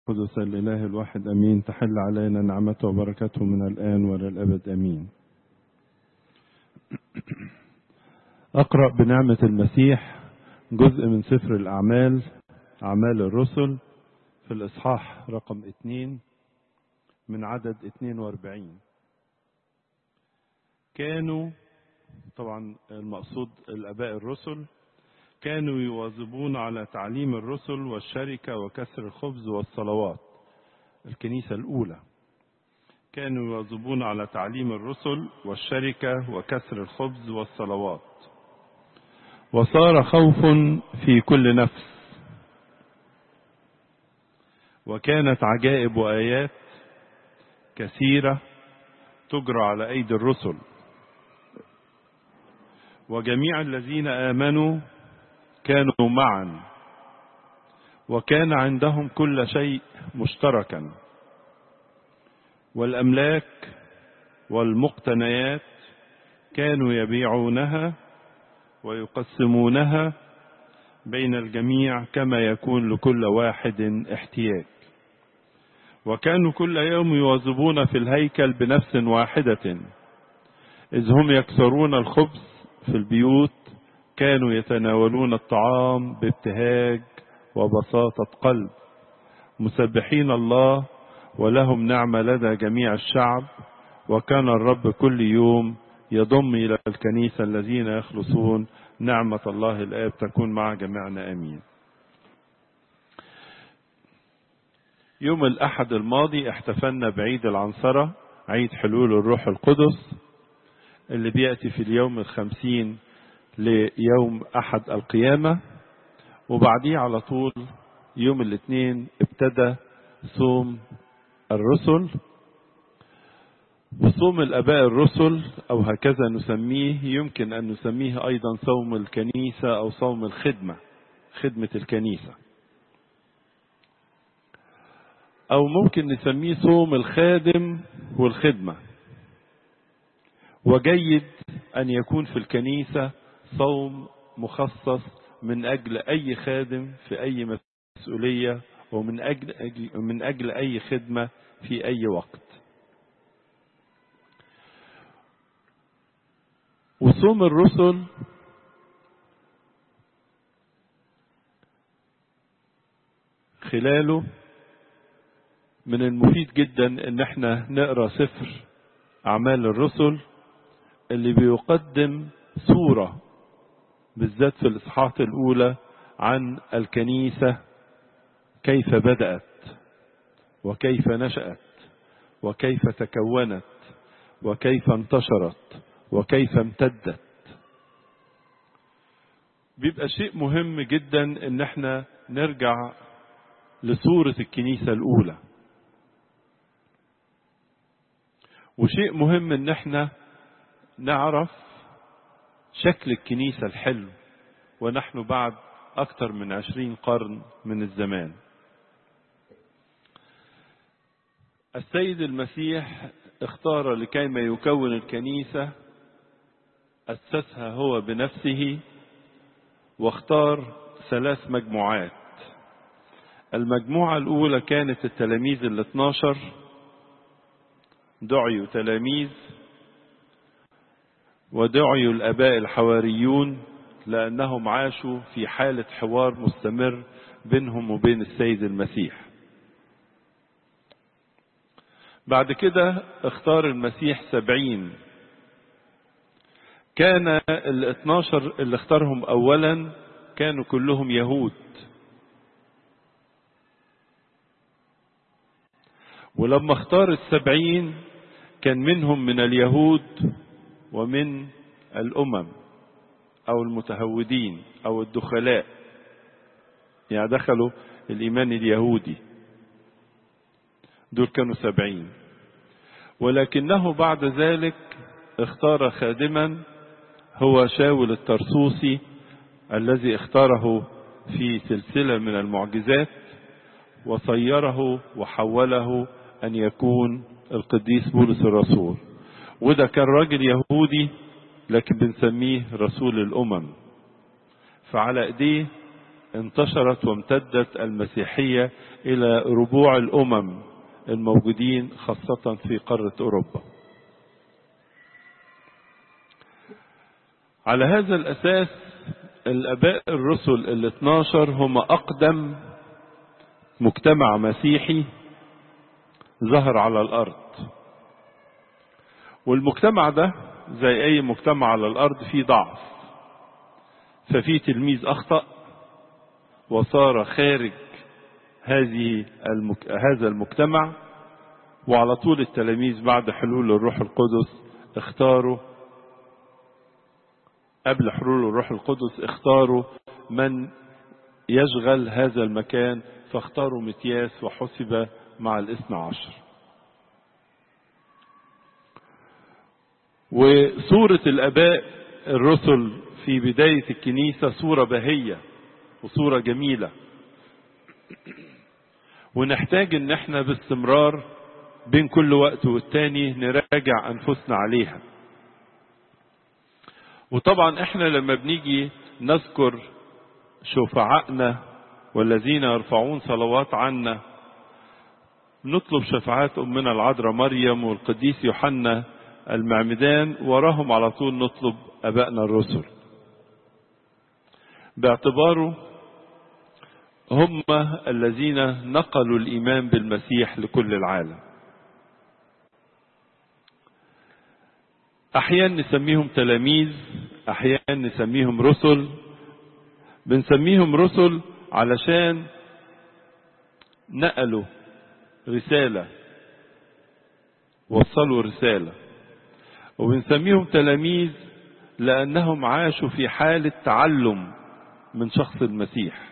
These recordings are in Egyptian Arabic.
قدس الإله الواحد أمين تحل علينا نعمته وبركته من الآن وإلى الأبد أمين أقرأ بنعمة المسيح جزء من سفر الأعمال أعمال الرسل في الإصحاح رقم اتنين من عدد 42 كانوا طبعا المقصود الآباء الرسل كانوا يواظبون على تعليم الرسل والشركة وكسر الخبز والصلوات الكنيسة الأولى كانوا يواظبون على تعليم الرسل والشركة وكسر الخبز والصلوات وصار خوف في كل نفس وكانت عجائب وآيات كثيرة تجرى على أيدي الرسل وجميع الذين آمنوا كانوا معا وكان عندهم كل شيء مشتركا والأملاك والمقتنيات كانوا يبيعونها ويقسمونها بين الجميع كما يكون لكل واحد احتياج وكانوا كل يوم يواظبون في الهيكل بنفس واحدة إذ هم يكسرون الخبز في البيوت كانوا يتناولون الطعام بابتهاج وبساطة قلب مسبحين الله ولهم نعمة لدى جميع الشعب وكان الرب كل يوم يضم إلى الكنيسة الذين يخلصون نعمة الله الآب تكون مع جميعنا أمين يوم الأحد الماضي احتفلنا بعيد العنصرة عيد حلول الروح القدس اللي بيأتي في اليوم الخمسين ليوم أحد القيامة وبعديه على طول يوم الاثنين ابتدى صوم الرسل وصوم الآباء الرسل أو هكذا نسميه يمكن أن نسميه أيضا صوم الكنيسة أو صوم الخدمة خدمة الكنيسة أو ممكن نسميه صوم الخادم والخدمة وجيد أن يكون في الكنيسة صوم مخصص من أجل أي خادم في أي مسؤولية ومن أجل, من أجل أي خدمة في أي وقت وصوم الرسل خلاله من المفيد جدا ان احنا نقرا سفر اعمال الرسل اللي بيقدم صوره بالذات في الاصحاحات الاولى عن الكنيسه كيف بدات وكيف نشات وكيف تكونت وكيف انتشرت وكيف امتدت بيبقى شيء مهم جدا ان احنا نرجع لصورة الكنيسة الاولى وشيء مهم ان احنا نعرف شكل الكنيسة الحلو ونحن بعد اكثر من عشرين قرن من الزمان السيد المسيح اختار لكيما يكون الكنيسة أسسها هو بنفسه واختار ثلاث مجموعات المجموعة الأولى كانت التلاميذ الاثناشر دعيوا تلاميذ ودعيوا الآباء الحواريون لأنهم عاشوا في حالة حوار مستمر بينهم وبين السيد المسيح بعد كده اختار المسيح سبعين كان ال 12 اللي اختارهم اولا كانوا كلهم يهود ولما اختار السبعين كان منهم من اليهود ومن الامم او المتهودين او الدخلاء يعني دخلوا الايمان اليهودي دول كانوا سبعين ولكنه بعد ذلك اختار خادما هو شاول الترسوسي الذي اختاره في سلسلة من المعجزات وصيره وحوله أن يكون القديس بولس الرسول وده كان راجل يهودي لكن بنسميه رسول الأمم فعلى ايديه انتشرت وامتدت المسيحية إلى ربوع الأمم الموجودين خاصة في قارة أوروبا على هذا الأساس الآباء الرسل ال 12 هم أقدم مجتمع مسيحي ظهر على الأرض والمجتمع ده زي أي مجتمع على الأرض فيه ضعف ففي تلميذ أخطأ وصار خارج هذه المك... هذا المجتمع وعلى طول التلاميذ بعد حلول الروح القدس اختاروا قبل حلول الروح القدس اختاروا من يشغل هذا المكان فاختاروا متياس وحسب مع الاثنى عشر وصورة الآباء الرسل في بداية الكنيسة صورة بهية وصورة جميلة ونحتاج ان احنا باستمرار بين كل وقت والتاني نراجع انفسنا عليها وطبعا احنا لما بنيجي نذكر شفعائنا والذين يرفعون صلوات عنا نطلب شفاعات امنا العذراء مريم والقديس يوحنا المعمدان وراهم على طول نطلب ابائنا الرسل باعتباره هم الذين نقلوا الايمان بالمسيح لكل العالم احيانا نسميهم تلاميذ احيانا نسميهم رسل بنسميهم رسل علشان نقلوا رسالة وصلوا رسالة وبنسميهم تلاميذ لأنهم عاشوا في حالة تعلم من شخص المسيح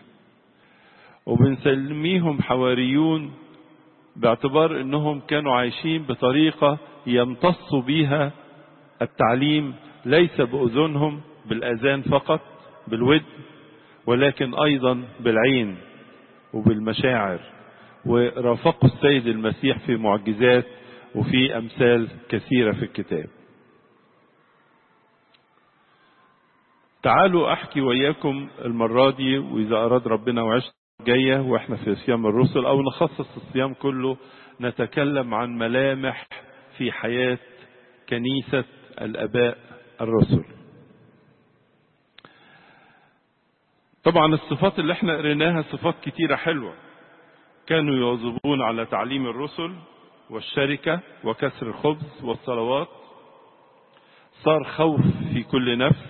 وبنسميهم حواريون باعتبار انهم كانوا عايشين بطريقة يمتصوا بيها التعليم ليس بأذنهم بالأذان فقط بالود ولكن أيضا بالعين وبالمشاعر ورافقوا السيد المسيح في معجزات وفي أمثال كثيرة في الكتاب تعالوا أحكي وإياكم المرة دي وإذا أراد ربنا وعشت جاية وإحنا في صيام الرسل أو نخصص الصيام كله نتكلم عن ملامح في حياة كنيسة الآباء الرسل طبعا الصفات اللي احنا قريناها صفات كتيرة حلوة كانوا يواظبون على تعليم الرسل والشركة وكسر الخبز والصلوات صار خوف في كل نفس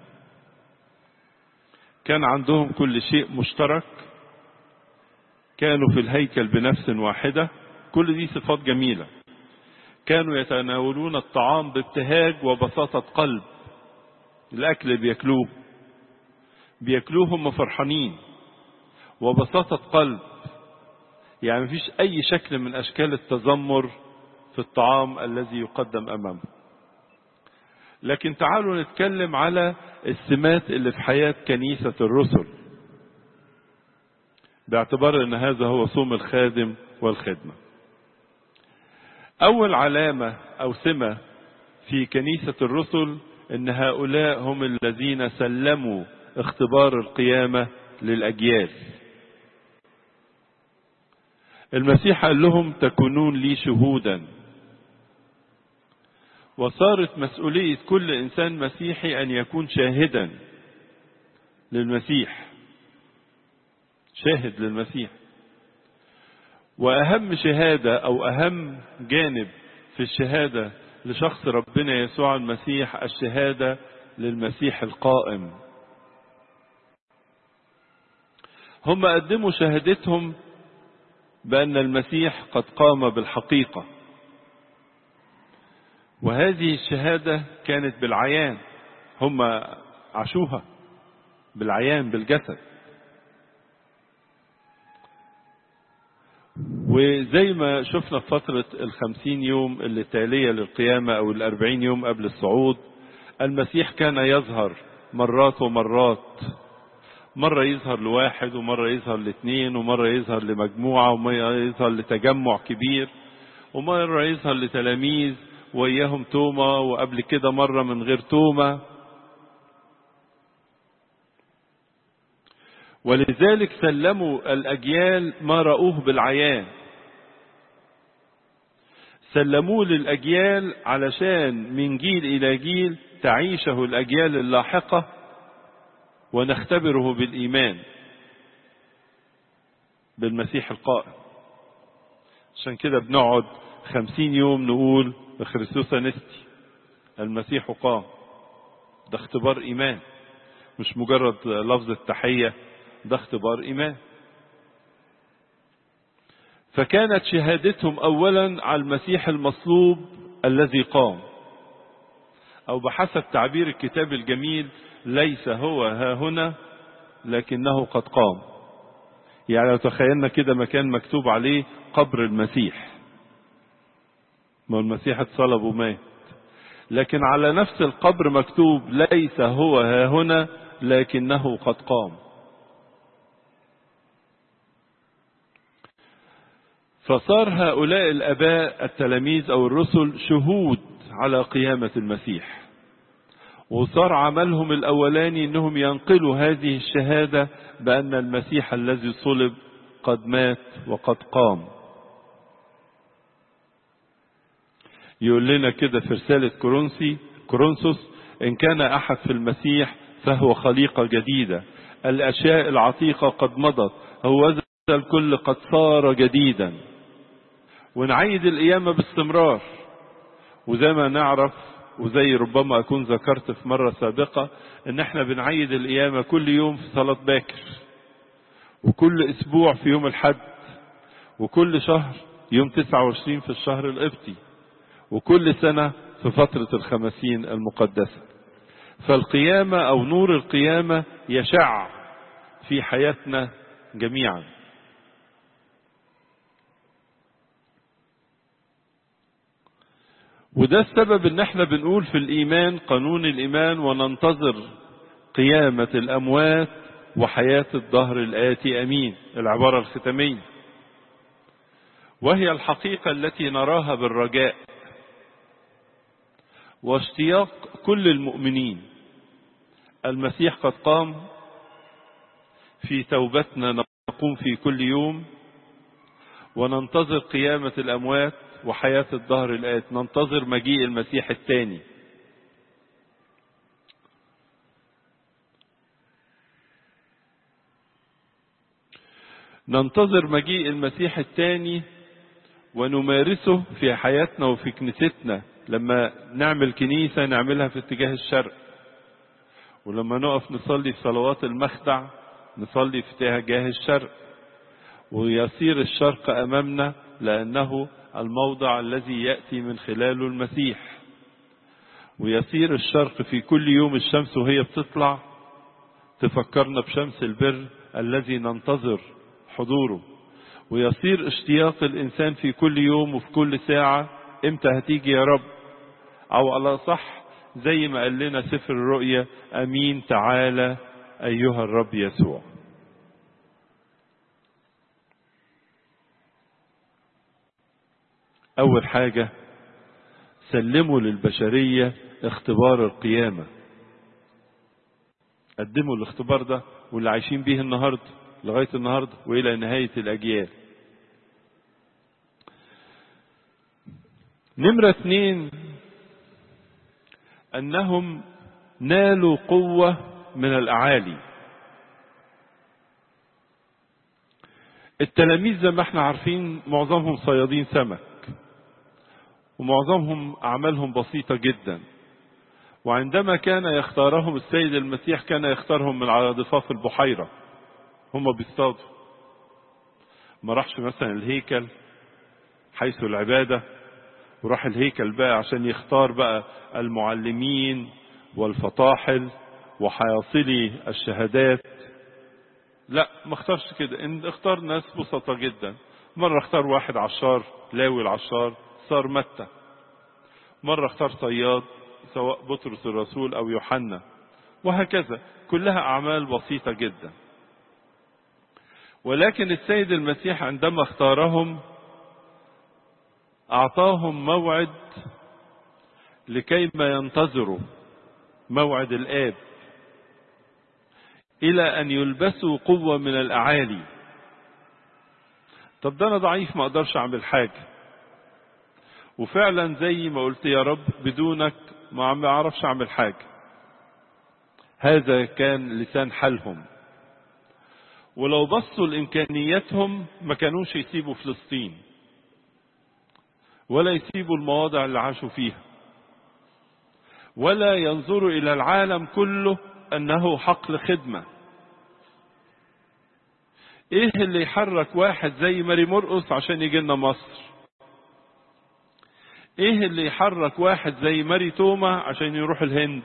كان عندهم كل شيء مشترك كانوا في الهيكل بنفس واحدة كل دي صفات جميلة كانوا يتناولون الطعام بابتهاج وبساطة قلب الأكل بياكلوه بياكلوه هم فرحانين وبساطة قلب يعني مفيش أي شكل من أشكال التذمر في الطعام الذي يقدم أمامهم لكن تعالوا نتكلم على السمات اللي في حياة كنيسة الرسل باعتبار ان هذا هو صوم الخادم والخدمة اول علامة او سمة في كنيسة الرسل ان هؤلاء هم الذين سلموا اختبار القيامة للاجيال المسيح قال لهم تكونون لي شهودا وصارت مسؤولية كل إنسان مسيحي أن يكون شاهدا للمسيح شاهد للمسيح وأهم شهادة أو أهم جانب في الشهادة لشخص ربنا يسوع المسيح الشهادة للمسيح القائم هم قدموا شهادتهم بأن المسيح قد قام بالحقيقة وهذه الشهادة كانت بالعيان هم عاشوها بالعيان بالجسد وزي ما شفنا في فترة الخمسين يوم اللي تالية للقيامة أو الأربعين يوم قبل الصعود المسيح كان يظهر مرات ومرات مرة يظهر لواحد ومرة يظهر لاثنين ومرة يظهر لمجموعة ومرة يظهر لتجمع كبير ومرة يظهر لتلاميذ وإياهم توما وقبل كده مرة من غير توما ولذلك سلموا الأجيال ما رأوه بالعيان سلموه للأجيال علشان من جيل إلى جيل تعيشه الأجيال اللاحقة ونختبره بالإيمان بالمسيح القائم عشان كده بنقعد خمسين يوم نقول بخريستوس نستي المسيح قام ده اختبار إيمان مش مجرد لفظ التحية ده اختبار إيمان فكانت شهادتهم أولا على المسيح المصلوب الذي قام أو بحسب تعبير الكتاب الجميل ليس هو ها هنا لكنه قد قام يعني لو تخيلنا كده مكان مكتوب عليه قبر المسيح ما المسيح اتصلب ومات لكن على نفس القبر مكتوب ليس هو ها هنا لكنه قد قام فصار هؤلاء الاباء التلاميذ او الرسل شهود على قيامه المسيح وصار عملهم الاولاني انهم ينقلوا هذه الشهاده بان المسيح الذي صلب قد مات وقد قام يقول لنا كده في رساله كورنثي كورنثوس ان كان احد في المسيح فهو خليقه جديده الاشياء العتيقه قد مضت هو الكل قد صار جديدا ونعيد القيامة باستمرار وزي ما نعرف وزي ربما أكون ذكرت في مرة سابقة إن إحنا بنعيد القيامة كل يوم في صلاة باكر وكل أسبوع في يوم الحد وكل شهر يوم 29 في الشهر القبطي وكل سنة في فترة الخمسين المقدسة فالقيامة أو نور القيامة يشع في حياتنا جميعا وده السبب ان احنا بنقول في الايمان قانون الايمان وننتظر قيامة الاموات وحياة الدهر الاتي امين العبارة الختامية وهي الحقيقة التي نراها بالرجاء واشتياق كل المؤمنين المسيح قد قام في توبتنا نقوم في كل يوم وننتظر قيامة الأموات وحياة الدهر الآت ننتظر مجيء المسيح الثاني ننتظر مجيء المسيح الثاني ونمارسه في حياتنا وفي كنيستنا لما نعمل كنيسة نعملها في اتجاه الشرق ولما نقف نصلي في صلوات المخدع نصلي في اتجاه الشرق ويصير الشرق أمامنا لأنه الموضع الذي يأتي من خلاله المسيح ويصير الشرق في كل يوم الشمس وهي بتطلع تفكرنا بشمس البر الذي ننتظر حضوره ويصير اشتياق الإنسان في كل يوم وفي كل ساعة امتى هتيجي يا رب أو على صح زي ما قال لنا سفر الرؤيا أمين تعالى أيها الرب يسوع أول حاجة سلموا للبشرية اختبار القيامة قدموا الاختبار ده واللي عايشين بيه النهاردة لغاية النهاردة وإلى نهاية الأجيال نمرة اثنين أنهم نالوا قوة من الأعالي التلاميذ زي ما احنا عارفين معظمهم صيادين سمك ومعظمهم أعمالهم بسيطة جدا وعندما كان يختارهم السيد المسيح كان يختارهم من على ضفاف البحيرة هم بيصطادوا ما راحش مثلا الهيكل حيث العبادة وراح الهيكل بقى عشان يختار بقى المعلمين والفطاحل وحاصلي الشهادات لا ما اختارش كده ان اختار ناس بسطة جدا مرة اختار واحد عشار لاوي العشار صار متى مرة اختار صياد سواء بطرس الرسول او يوحنا وهكذا كلها اعمال بسيطة جدا ولكن السيد المسيح عندما اختارهم اعطاهم موعد لكي ما ينتظروا موعد الاب إلى أن يلبسوا قوة من الأعالي طب ده أنا ضعيف ما أقدرش أعمل حاجة وفعلا زي ما قلت يا رب بدونك ما أعرفش أعمل حاجة هذا كان لسان حالهم ولو بصوا لإمكانياتهم ما كانوش يسيبوا فلسطين ولا يسيبوا المواضع اللي عاشوا فيها ولا ينظروا إلى العالم كله أنه حقل خدمة إيه اللي يحرك واحد زي ماري مرقص عشان يجي لنا مصر إيه اللي يحرك واحد زي ماري توما عشان يروح الهند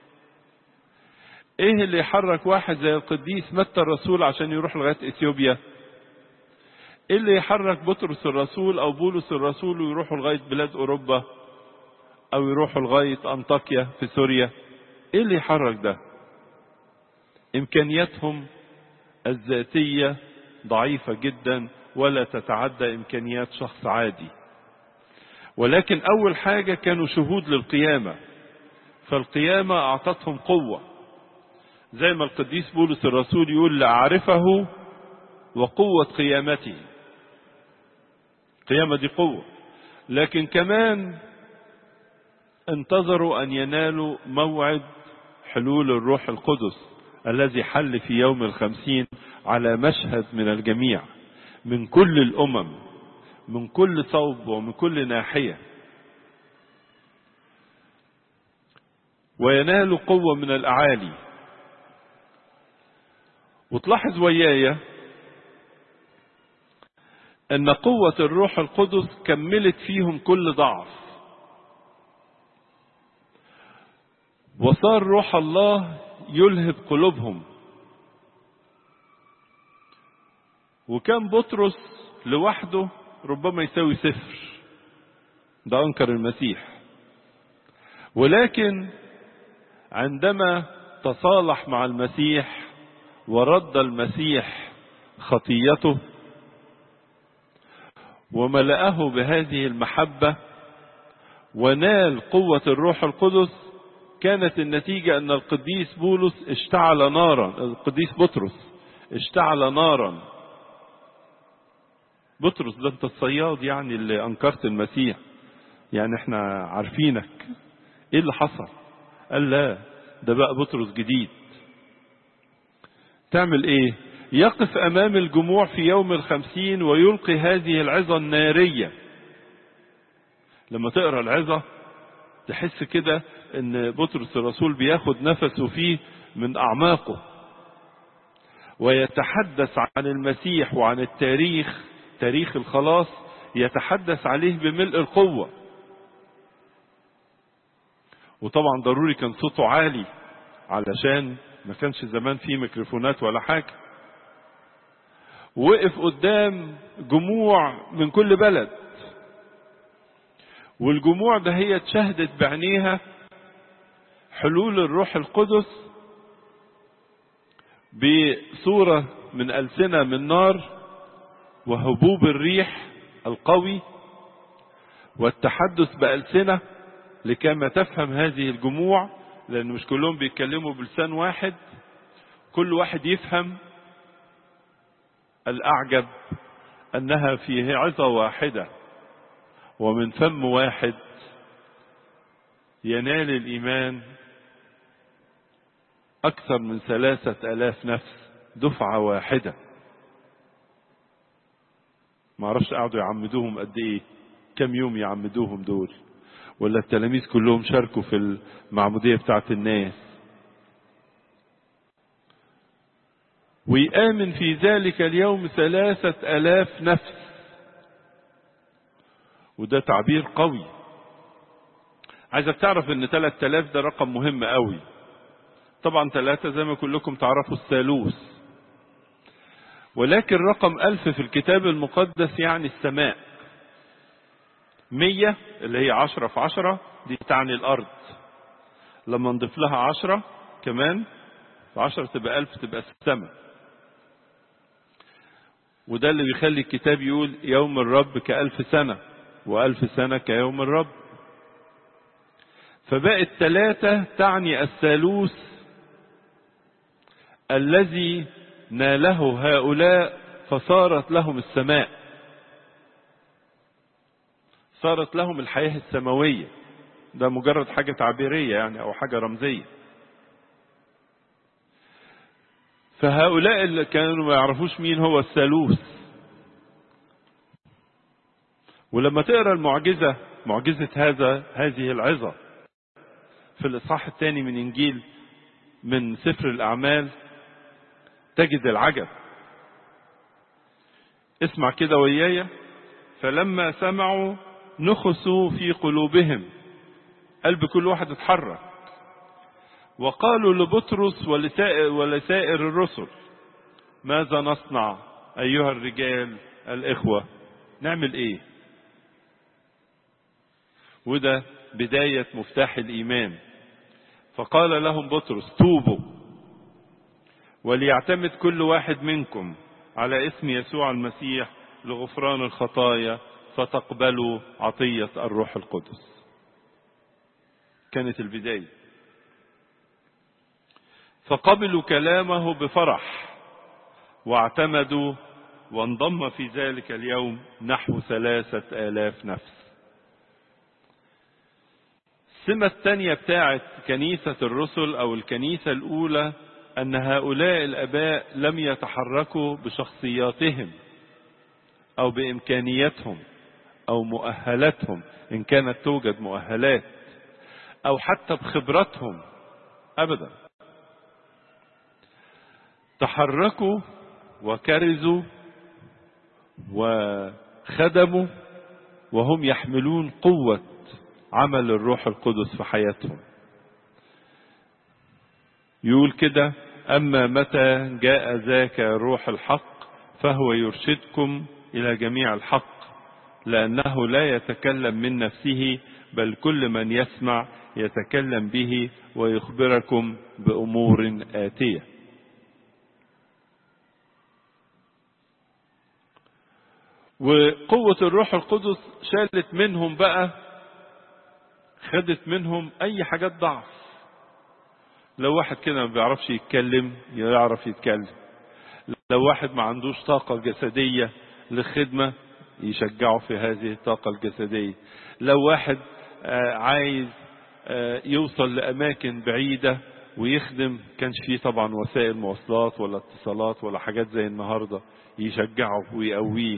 ايه اللي يحرك واحد زي القديس متى الرسول عشان يروح لغايه اثيوبيا ايه اللي يحرك بطرس الرسول او بولس الرسول ويروحوا لغايه بلاد اوروبا او يروحوا لغايه انطاكيا في سوريا ايه اللي يحرك ده امكانياتهم الذاتيه ضعيفه جدا ولا تتعدى امكانيات شخص عادي ولكن اول حاجه كانوا شهود للقيامه فالقيامه اعطتهم قوه زي ما القديس بولس الرسول يقول لأعرفه وقوة قيامته قيامة دي قوة لكن كمان انتظروا أن ينالوا موعد حلول الروح القدس الذي حل في يوم الخمسين على مشهد من الجميع من كل الأمم من كل صوب ومن كل ناحية وينالوا قوة من الأعالي وتلاحظ ويايا ان قوة الروح القدس كملت فيهم كل ضعف وصار روح الله يلهب قلوبهم وكان بطرس لوحده ربما يساوي صفر ده انكر المسيح ولكن عندما تصالح مع المسيح ورد المسيح خطيته وملأه بهذه المحبة ونال قوة الروح القدس كانت النتيجة أن القديس بولس اشتعل نارا القديس بطرس اشتعل نارا بطرس ده انت الصياد يعني اللي انكرت المسيح يعني احنا عارفينك ايه اللي حصل قال لا ده بقى بطرس جديد تعمل ايه يقف امام الجموع في يوم الخمسين ويلقي هذه العظة النارية لما تقرأ العظة تحس كده ان بطرس الرسول بياخد نفسه فيه من اعماقه ويتحدث عن المسيح وعن التاريخ تاريخ الخلاص يتحدث عليه بملء القوة وطبعا ضروري كان صوته عالي علشان ما كانش زمان فيه ميكروفونات ولا حاجة وقف قدام جموع من كل بلد والجموع ده هي شهدت بعينيها حلول الروح القدس بصورة من ألسنة من نار وهبوب الريح القوي والتحدث بألسنة لكما تفهم هذه الجموع لأن مش كلهم بيتكلموا بلسان واحد كل واحد يفهم الأعجب أنها فيه عظة واحدة ومن فم واحد ينال الإيمان أكثر من ثلاثة ألاف نفس دفعة واحدة ما اعرفش قعدوا يعمدوهم قد ايه كم يوم يعمدوهم دول ولا التلاميذ كلهم شاركوا في المعمودية بتاعت الناس ويآمن في ذلك اليوم ثلاثة ألاف نفس وده تعبير قوي عايزك تعرف ان ثلاثة ألاف ده رقم مهم قوي طبعا ثلاثة زي ما كلكم تعرفوا الثالوث ولكن رقم ألف في الكتاب المقدس يعني السماء مية اللي هي عشرة في عشرة دي تعني الأرض لما نضيف لها عشرة كمان عشرة تبقى ألف تبقى السماء وده اللي بيخلي الكتاب يقول يوم الرب كألف سنة وألف سنة كيوم الرب فبقت ثلاثة تعني الثالوث الذي ناله هؤلاء فصارت لهم السماء صارت لهم الحياة السماوية ده مجرد حاجة تعبيرية يعني أو حاجة رمزية فهؤلاء اللي كانوا ما يعرفوش مين هو الثالوث ولما تقرا المعجزة معجزة هذا هذه العظة في الإصحاح الثاني من إنجيل من سفر الأعمال تجد العجب اسمع كده وياي فلما سمعوا نخسوا في قلوبهم قلب كل واحد اتحرك وقالوا لبطرس ولسائر, ولسائر الرسل ماذا نصنع أيها الرجال الإخوة نعمل إيه وده بداية مفتاح الإيمان فقال لهم بطرس توبوا وليعتمد كل واحد منكم على اسم يسوع المسيح لغفران الخطايا فتقبلوا عطية الروح القدس كانت البداية فقبلوا كلامه بفرح واعتمدوا وانضم في ذلك اليوم نحو ثلاثة آلاف نفس السمة الثانية بتاعت كنيسة الرسل أو الكنيسة الأولى أن هؤلاء الآباء لم يتحركوا بشخصياتهم أو بإمكانياتهم أو مؤهلاتهم إن كانت توجد مؤهلات أو حتى بخبرتهم أبدا تحركوا وكرزوا وخدموا وهم يحملون قوة عمل الروح القدس في حياتهم يقول كده أما متى جاء ذاك روح الحق فهو يرشدكم إلى جميع الحق لأنه لا يتكلم من نفسه بل كل من يسمع يتكلم به ويخبركم بأمور آتية وقوة الروح القدس شالت منهم بقى خدت منهم أي حاجات ضعف لو واحد كده ما بيعرفش يتكلم يعرف يتكلم لو واحد ما عندوش طاقة جسدية للخدمة يشجعه في هذه الطاقة الجسدية لو واحد عايز يوصل لأماكن بعيدة ويخدم كانش فيه طبعا وسائل مواصلات ولا اتصالات ولا حاجات زي النهاردة يشجعه ويقويه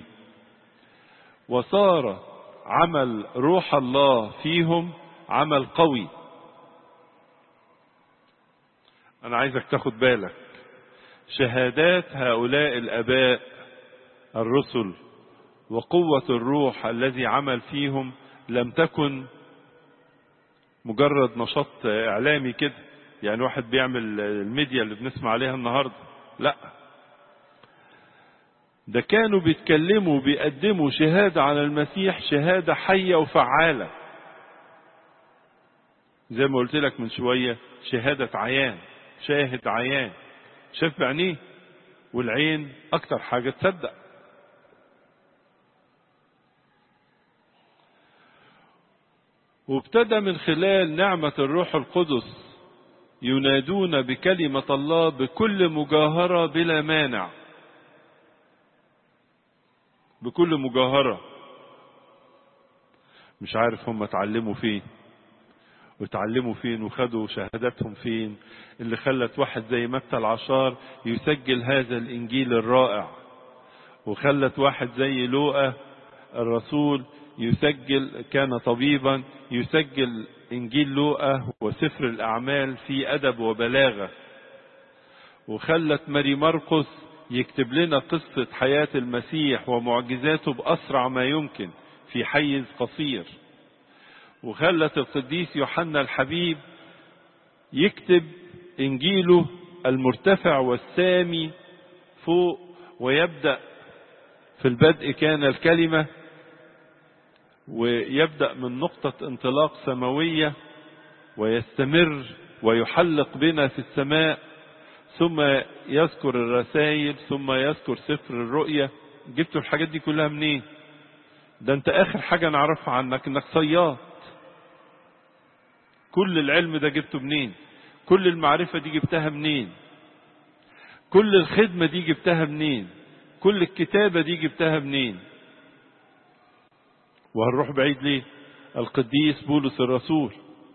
وصار عمل روح الله فيهم عمل قوي انا عايزك تاخد بالك شهادات هؤلاء الاباء الرسل وقوة الروح الذي عمل فيهم لم تكن مجرد نشاط اعلامي كده يعني واحد بيعمل الميديا اللي بنسمع عليها النهارده لا ده كانوا بيتكلموا بيقدموا شهادة على المسيح شهادة حية وفعالة زي ما قلت لك من شوية شهادة عيان شاهد عيان شاف بعينيه والعين أكتر حاجة تصدق وابتدى من خلال نعمة الروح القدس ينادون بكلمة الله بكل مجاهرة بلا مانع بكل مجاهرة مش عارف هم اتعلموا فين وتعلموا فين وخدوا شهاداتهم فين اللي خلت واحد زي متى العشار يسجل هذا الانجيل الرائع وخلت واحد زي لوقا الرسول يسجل كان طبيبا يسجل انجيل لوقا وسفر الاعمال في ادب وبلاغه وخلت ماري مرقس يكتب لنا قصه حياه المسيح ومعجزاته باسرع ما يمكن في حيز قصير وخلت القديس يوحنا الحبيب يكتب انجيله المرتفع والسامي فوق ويبدا في البدء كان الكلمه ويبدا من نقطه انطلاق سماويه ويستمر ويحلق بنا في السماء ثم يذكر الرسائل ثم يذكر سفر الرؤيا جبتوا الحاجات دي كلها منين ده انت اخر حاجه نعرفها عنك انك صياد كل العلم ده جبته منين كل المعرفة دي جبتها منين كل الخدمة دي جبتها منين كل الكتابة دي جبتها منين وهنروح بعيد ليه القديس بولس الرسول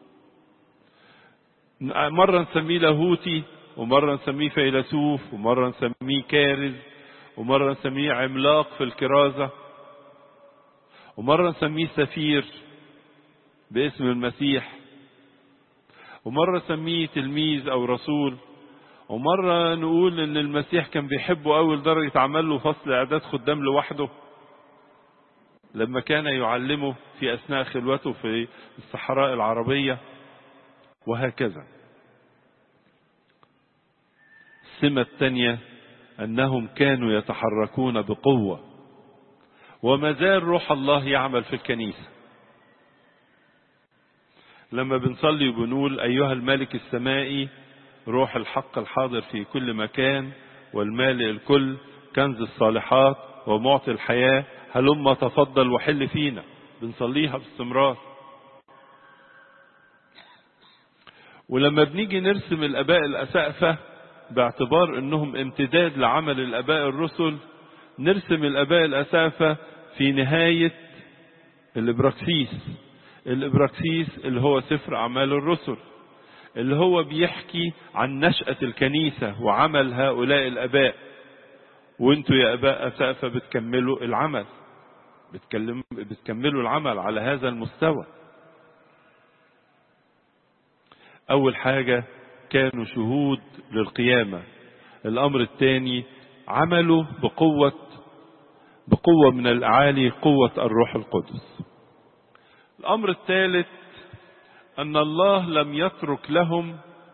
مرة نسميه لاهوتي ومرة نسميه فيلسوف ومرة نسميه كارز ومرة نسميه عملاق في الكرازة ومرة نسميه سفير باسم المسيح ومرة نسميه تلميذ أو رسول ومرة نقول إن المسيح كان بيحبه أوي لدرجة عمل له فصل إعداد خدام لوحده لما كان يعلمه في أثناء خلوته في الصحراء العربية وهكذا السمة الثانية أنهم كانوا يتحركون بقوة وما زال روح الله يعمل في الكنيسة لما بنصلي وبنقول أيها الملك السمائي روح الحق الحاضر في كل مكان والمالئ الكل كنز الصالحات ومعطي الحياة هلما تفضل وحل فينا بنصليها باستمرار ولما بنيجي نرسم الاباء الاسقفة باعتبار انهم امتداد لعمل الاباء الرسل نرسم الاباء الاسقفة في نهاية الابراكسيس الابراكسيس اللي هو سفر اعمال الرسل اللي هو بيحكي عن نشأة الكنيسة وعمل هؤلاء الاباء وانتوا يا اباء اسقفة بتكملوا العمل بتكلم بتكملوا العمل على هذا المستوى أول حاجة كانوا شهود للقيامة الأمر الثاني عملوا بقوة بقوة من الأعالي قوة الروح القدس الأمر الثالث أن الله لم يترك لهم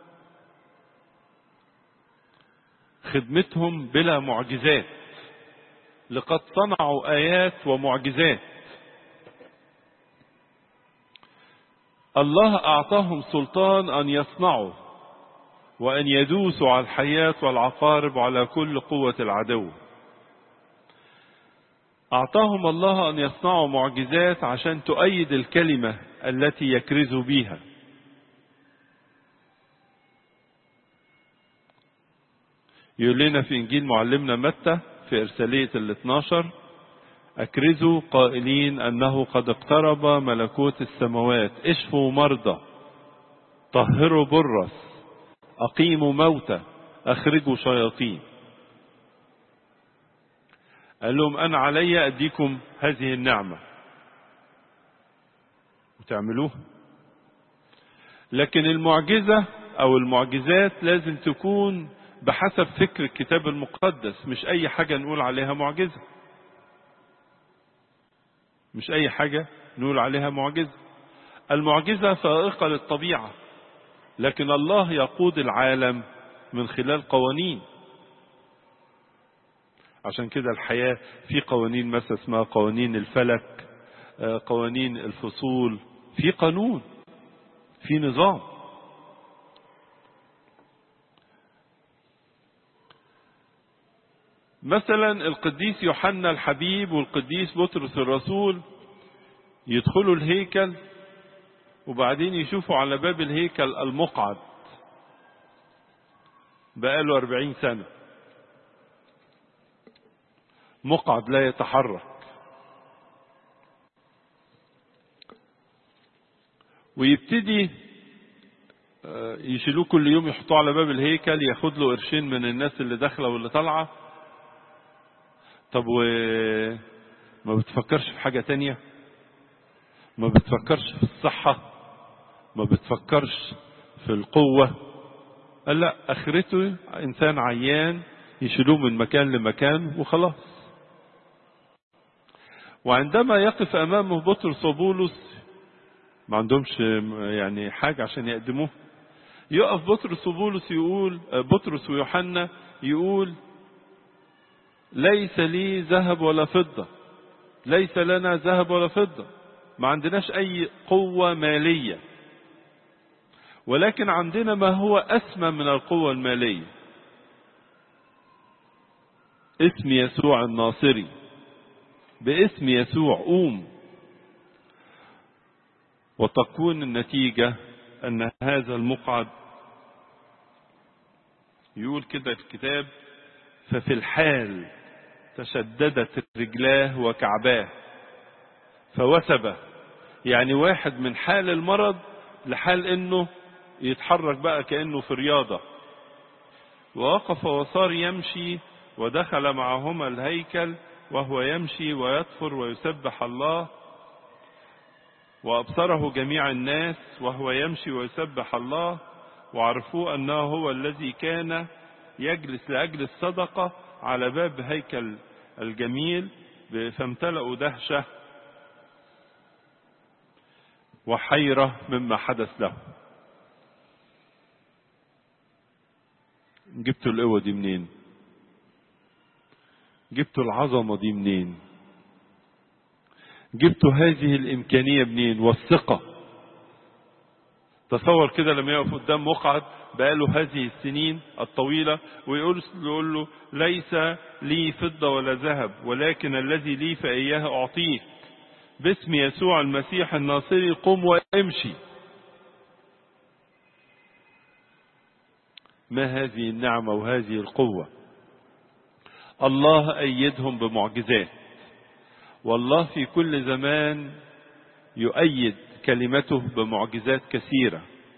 خدمتهم بلا معجزات لقد صنعوا آيات ومعجزات الله أعطاهم سلطان أن يصنعوا وأن يدوسوا على الحياة والعقارب وعلى كل قوة العدو أعطاهم الله أن يصنعوا معجزات عشان تؤيد الكلمة التي يكرزوا بها يقول لنا في إنجيل معلمنا متى في إرسالية ال 12 أكرزوا قائلين أنه قد اقترب ملكوت السماوات اشفوا مرضى طهروا برص أقيموا موتى أخرجوا شياطين قال لهم أنا علي أديكم هذه النعمة وتعملوها لكن المعجزة أو المعجزات لازم تكون بحسب فكر الكتاب المقدس مش أي حاجة نقول عليها معجزة مش أي حاجة نقول عليها معجزة المعجزة فائقة للطبيعة لكن الله يقود العالم من خلال قوانين عشان كده الحياة في قوانين مثلا اسمها قوانين الفلك قوانين الفصول في قانون في نظام مثلا القديس يوحنا الحبيب والقديس بطرس الرسول يدخلوا الهيكل وبعدين يشوفوا على باب الهيكل المقعد بقاله أربعين سنة مقعد لا يتحرك ويبتدي يشيلوه كل يوم يحطوه على باب الهيكل ياخد له قرشين من الناس اللي داخله واللي طالعه طب و ما بتفكرش في حاجة تانية ما بتفكرش في الصحة ما بتفكرش في القوة قال لا اخرته انسان عيان يشيلوه من مكان لمكان وخلاص وعندما يقف امامه بطرس وبولس ما عندهمش يعني حاجة عشان يقدموه يقف بطرس وبولس يقول بطرس ويوحنا يقول ليس لي ذهب ولا فضة ليس لنا ذهب ولا فضة ما عندناش أي قوة مالية ولكن عندنا ما هو أسمى من القوة المالية اسم يسوع الناصري باسم يسوع قوم وتكون النتيجة أن هذا المقعد يقول كده الكتاب ففي الحال تشددت رجلاه وكعباه فوثب يعني واحد من حال المرض لحال انه يتحرك بقى كأنه في رياضة ووقف وصار يمشي ودخل معهما الهيكل وهو يمشي ويطفر ويسبح الله وأبصره جميع الناس وهو يمشي ويسبح الله وعرفوا أنه هو الذي كان يجلس لأجل الصدقة على باب هيكل الجميل فامتلأوا دهشة وحيرة مما حدث له جبتوا القوة دي منين جبتوا العظمة دي منين جبتوا هذه الإمكانية منين والثقة تصور كده لما يقف قدام مقعد بقاله هذه السنين الطويلة ويقول يقول له ليس لي فضة ولا ذهب ولكن الذي لي فإياه أعطيك باسم يسوع المسيح الناصري قم وامشي ما هذه النعمة وهذه القوة الله أيدهم بمعجزات والله في كل زمان يؤيد كلمته بمعجزات كثيرة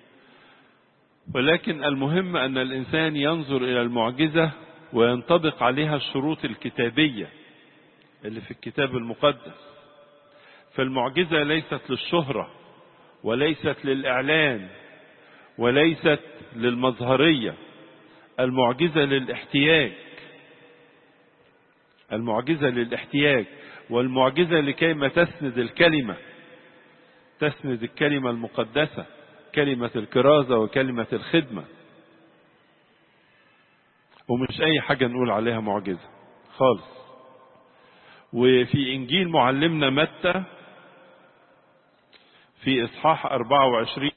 ولكن المهم أن الإنسان ينظر إلى المعجزة وينطبق عليها الشروط الكتابية اللي في الكتاب المقدس فالمعجزة ليست للشهرة وليست للإعلان وليست للمظهرية المعجزة للاحتياج المعجزة للاحتياج والمعجزة لكيما تسند الكلمة تسند الكلمة المقدسة كلمة الكرازة وكلمة الخدمة ومش أي حاجة نقول عليها معجزة خالص وفي إنجيل معلمنا متى في إصحاح 24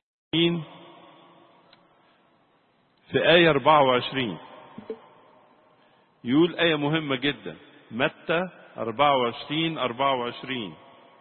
في آية 24 يقول آية مهمة جدا متى 24 24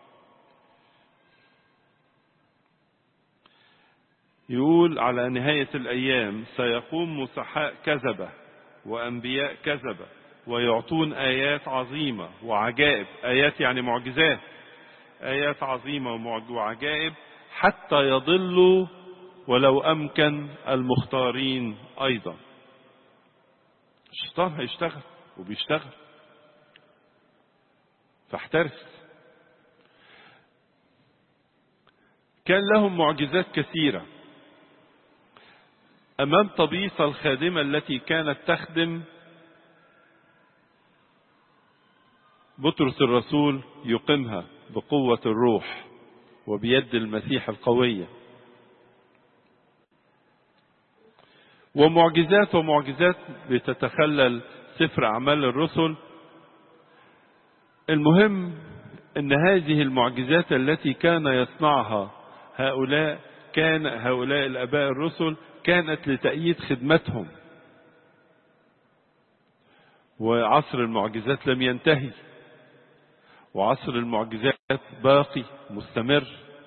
يقول على نهاية الأيام سيقوم مسحاء كذبة وأنبياء كذبة ويعطون آيات عظيمة وعجائب آيات يعني معجزات آيات عظيمة وعجائب حتى يضلوا ولو أمكن المختارين أيضا الشيطان هيشتغل وبيشتغل فاحترس كان لهم معجزات كثيرة أمام طبيصة الخادمة التي كانت تخدم بطرس الرسول يقيمها بقوة الروح وبيد المسيح القوية ومعجزات ومعجزات بتتخلل سفر أعمال الرسل المهم أن هذه المعجزات التي كان يصنعها هؤلاء كان هؤلاء الآباء الرسل كانت لتأييد خدمتهم وعصر المعجزات لم ينتهي وعصر المعجزات باقي مستمر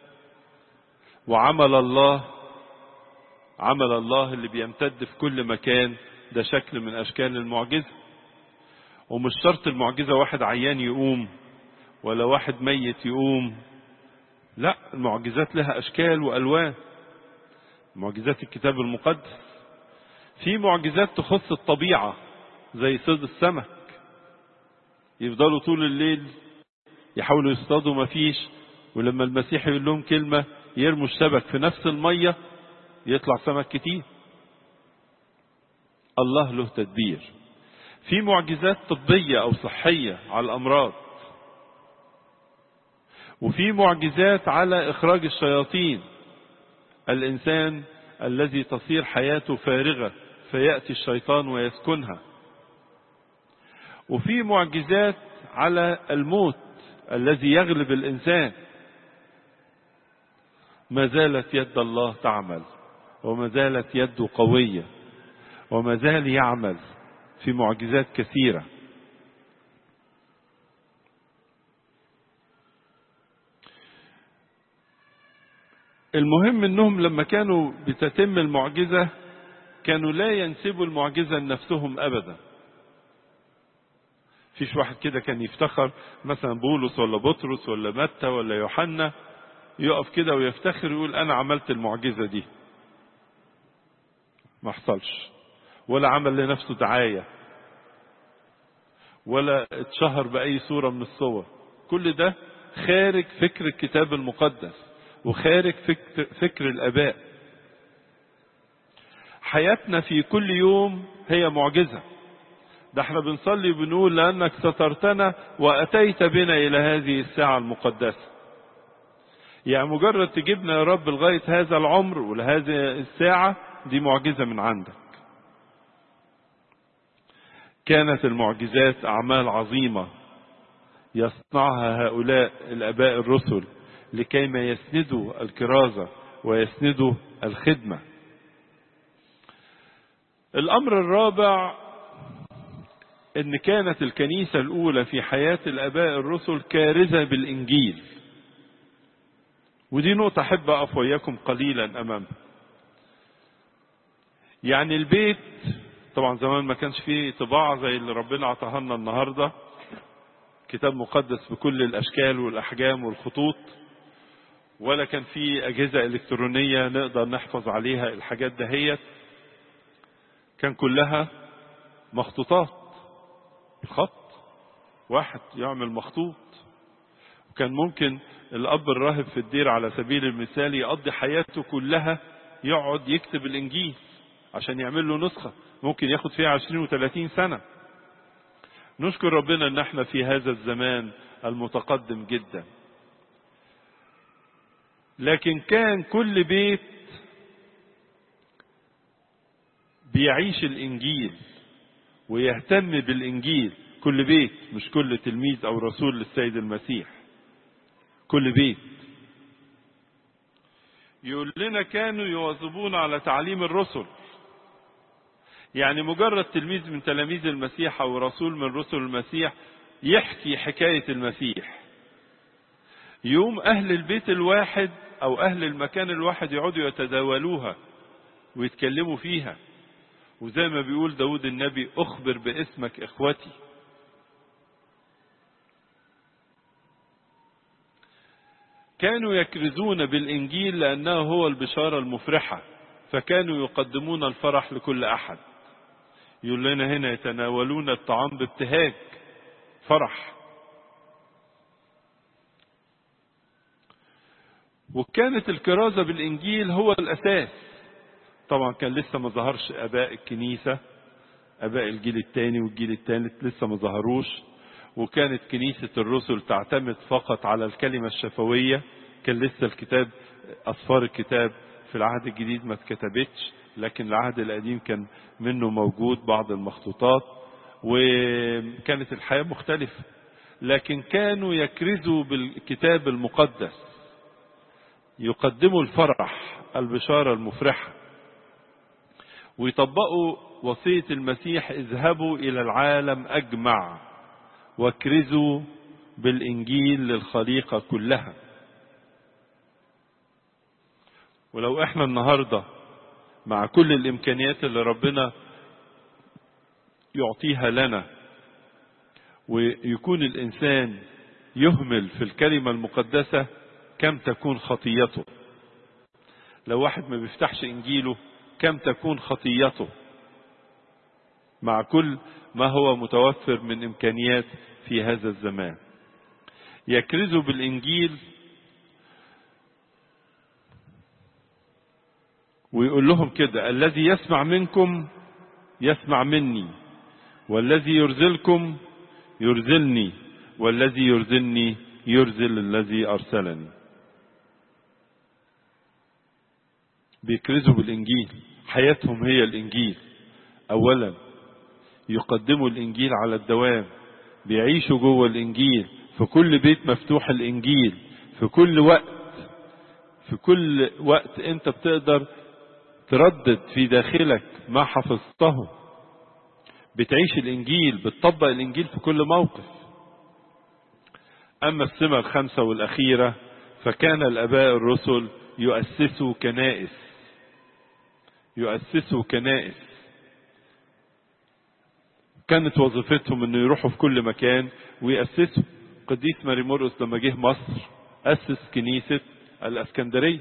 وعمل الله عمل الله اللي بيمتد في كل مكان ده شكل من أشكال المعجزة ومش شرط المعجزة واحد عيان يقوم ولا واحد ميت يقوم لا المعجزات لها أشكال وألوان معجزات الكتاب المقدس في معجزات تخص الطبيعة زي صيد السمك يفضلوا طول الليل يحاولوا يصطادوا مفيش ولما المسيح يقول لهم كلمة يرموا الشبك في نفس المية يطلع سمك كتير الله له تدبير في معجزات طبية أو صحية على الأمراض وفي معجزات على إخراج الشياطين الإنسان الذي تصير حياته فارغة فيأتي الشيطان ويسكنها وفي معجزات على الموت الذي يغلب الإنسان ما زالت يد الله تعمل وما زالت يده قوية وما زال يعمل في معجزات كثيرة المهم انهم لما كانوا بتتم المعجزة كانوا لا ينسبوا المعجزة لنفسهم ابدا فيش واحد كده كان يفتخر مثلا بولس ولا بطرس ولا متى ولا يوحنا يقف كده ويفتخر ويقول انا عملت المعجزة دي ما حصلش ولا عمل لنفسه دعاية ولا اتشهر بأي صورة من الصور كل ده خارج فكر الكتاب المقدس وخارج فكر, فكر الآباء حياتنا في كل يوم هي معجزة ده احنا بنصلي وبنقول لأنك سترتنا وأتيت بنا إلى هذه الساعة المقدسة يعني مجرد تجيبنا يا رب لغاية هذا العمر ولهذه الساعة دي معجزة من عندك كانت المعجزات أعمال عظيمة يصنعها هؤلاء الآباء الرسل لكيما يسندوا الكرازة ويسندوا الخدمة الأمر الرابع ان كانت الكنيسة الاولى في حياة الاباء الرسل كارثة بالانجيل ودي نقطة احب اقف وياكم قليلا امامها يعني البيت طبعا زمان ما كانش فيه طباعة زي اللي ربنا عطاها لنا النهاردة كتاب مقدس بكل الاشكال والاحجام والخطوط ولا كان في اجهزة الكترونية نقدر نحفظ عليها الحاجات دهيت كان كلها مخطوطات الخط واحد يعمل مخطوط وكان ممكن الأب الراهب في الدير على سبيل المثال يقضي حياته كلها يقعد يكتب الإنجيل عشان يعمل له نسخة ممكن ياخد فيها عشرين وثلاثين سنة نشكر ربنا ان احنا في هذا الزمان المتقدم جدا لكن كان كل بيت بيعيش الانجيل ويهتم بالإنجيل كل بيت مش كل تلميذ أو رسول للسيد المسيح كل بيت يقول لنا كانوا يواظبون على تعليم الرسل يعني مجرد تلميذ من تلاميذ المسيح أو رسول من رسل المسيح يحكي حكاية المسيح يوم أهل البيت الواحد أو أهل المكان الواحد يقعدوا يتداولوها ويتكلموا فيها وزي ما بيقول داود النبي اخبر باسمك اخوتي كانوا يكرزون بالانجيل لانه هو البشاره المفرحه فكانوا يقدمون الفرح لكل احد يقول لنا هنا يتناولون الطعام بابتهاج فرح وكانت الكرازه بالانجيل هو الاساس طبعا كان لسه ما ظهرش اباء الكنيسة اباء الجيل الثاني والجيل الثالث لسه ما ظهروش وكانت كنيسة الرسل تعتمد فقط على الكلمة الشفوية كان لسه الكتاب أصفار الكتاب في العهد الجديد ما اتكتبتش لكن العهد القديم كان منه موجود بعض المخطوطات وكانت الحياة مختلفة لكن كانوا يكرزوا بالكتاب المقدس يقدموا الفرح البشارة المفرحة ويطبقوا وصية المسيح اذهبوا إلى العالم أجمع واكرزوا بالإنجيل للخليقة كلها ولو احنا النهاردة مع كل الإمكانيات اللي ربنا يعطيها لنا ويكون الإنسان يهمل في الكلمة المقدسة كم تكون خطيته لو واحد ما بيفتحش إنجيله كم تكون خطيته مع كل ما هو متوفر من امكانيات في هذا الزمان يكرزوا بالانجيل ويقول لهم كده الذي يسمع منكم يسمع مني والذي يرزلكم يرزلني والذي يرزلني يرزل الذي ارسلني بيكرزوا بالانجيل حياتهم هي الانجيل اولا يقدموا الانجيل على الدوام بيعيشوا جوه الانجيل في كل بيت مفتوح الانجيل في كل وقت في كل وقت انت بتقدر تردد في داخلك ما حفظته بتعيش الانجيل بتطبق الانجيل في كل موقف اما السمة الخمسة والاخيرة فكان الاباء الرسل يؤسسوا كنائس يؤسسوا كنائس كانت وظيفتهم انه يروحوا في كل مكان ويأسسوا قديس ماري مرقس لما جه مصر أسس كنيسة الأسكندرية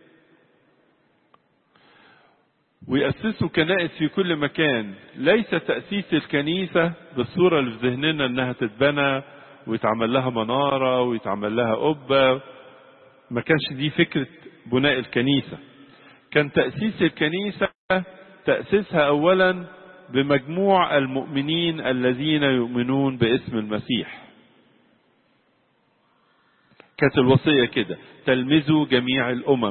ويأسسوا كنائس في كل مكان ليس تأسيس الكنيسة بالصورة اللي في ذهننا انها تتبنى ويتعمل لها منارة ويتعمل لها قبة ما كانش دي فكرة بناء الكنيسة كان تأسيس الكنيسة تأسيسها أولا بمجموع المؤمنين الذين يؤمنون باسم المسيح كانت الوصية كده تلمذوا جميع الأمم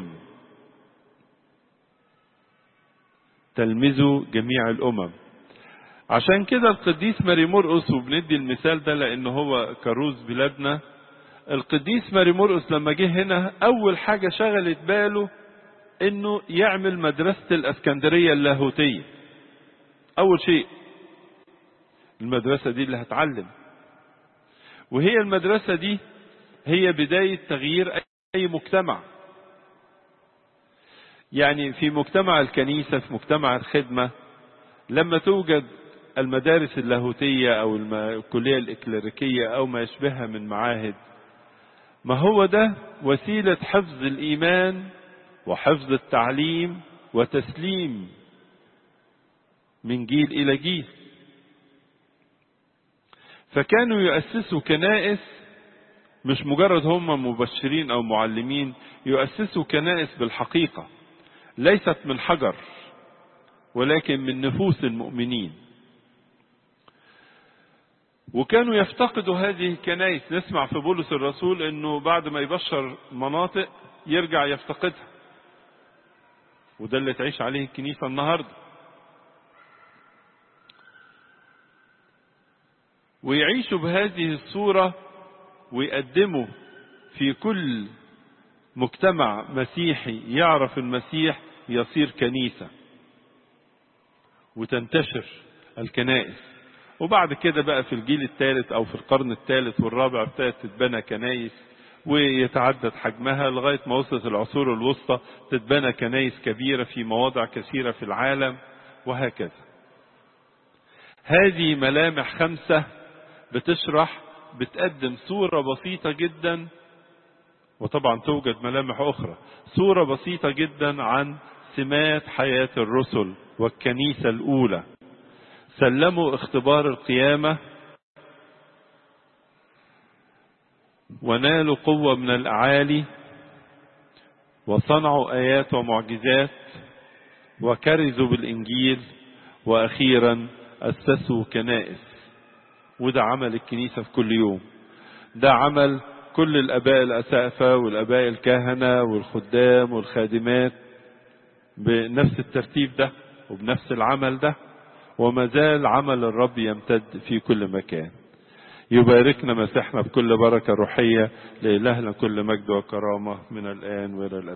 تلمذوا جميع الأمم عشان كده القديس ماري مرقس وبندي المثال ده لأنه هو كروز بلادنا القديس ماري مرقس لما جه هنا أول حاجة شغلت باله إنه يعمل مدرسة الأسكندرية اللاهوتية أول شيء المدرسة دي اللي هتعلم وهي المدرسة دي هي بداية تغيير أي مجتمع يعني في مجتمع الكنيسة في مجتمع الخدمة لما توجد المدارس اللاهوتية أو الكلية الإكليريكية أو ما يشبهها من معاهد ما هو ده وسيلة حفظ الإيمان وحفظ التعليم وتسليم من جيل إلى جيل فكانوا يؤسسوا كنائس مش مجرد هم مبشرين أو معلمين يؤسسوا كنائس بالحقيقة ليست من حجر ولكن من نفوس المؤمنين وكانوا يفتقدوا هذه الكنائس نسمع في بولس الرسول انه بعد ما يبشر مناطق يرجع يفتقدها وده اللي تعيش عليه الكنيسة النهاردة ويعيشوا بهذه الصورة ويقدموا في كل مجتمع مسيحي يعرف المسيح يصير كنيسة وتنتشر الكنائس وبعد كده بقى في الجيل الثالث او في القرن الثالث والرابع ابتدت تتبنى كنائس ويتعدد حجمها لغاية ما وصلت العصور الوسطى تتبنى كنائس كبيرة في مواضع كثيرة في العالم وهكذا هذه ملامح خمسة بتشرح بتقدم صورة بسيطة جدا وطبعا توجد ملامح أخرى صورة بسيطة جدا عن سمات حياة الرسل والكنيسة الأولى سلموا اختبار القيامة ونالوا قوة من الأعالي وصنعوا آيات ومعجزات وكرزوا بالإنجيل وأخيرا أسسوا كنائس وده عمل الكنيسة في كل يوم ده عمل كل الآباء الأسافة والآباء الكهنة والخدام والخادمات بنفس الترتيب ده وبنفس العمل ده وما زال عمل الرب يمتد في كل مكان يباركنا مسيحنا بكل بركة روحية لإلهنا كل مجد وكرامة من الآن وإلى الأبد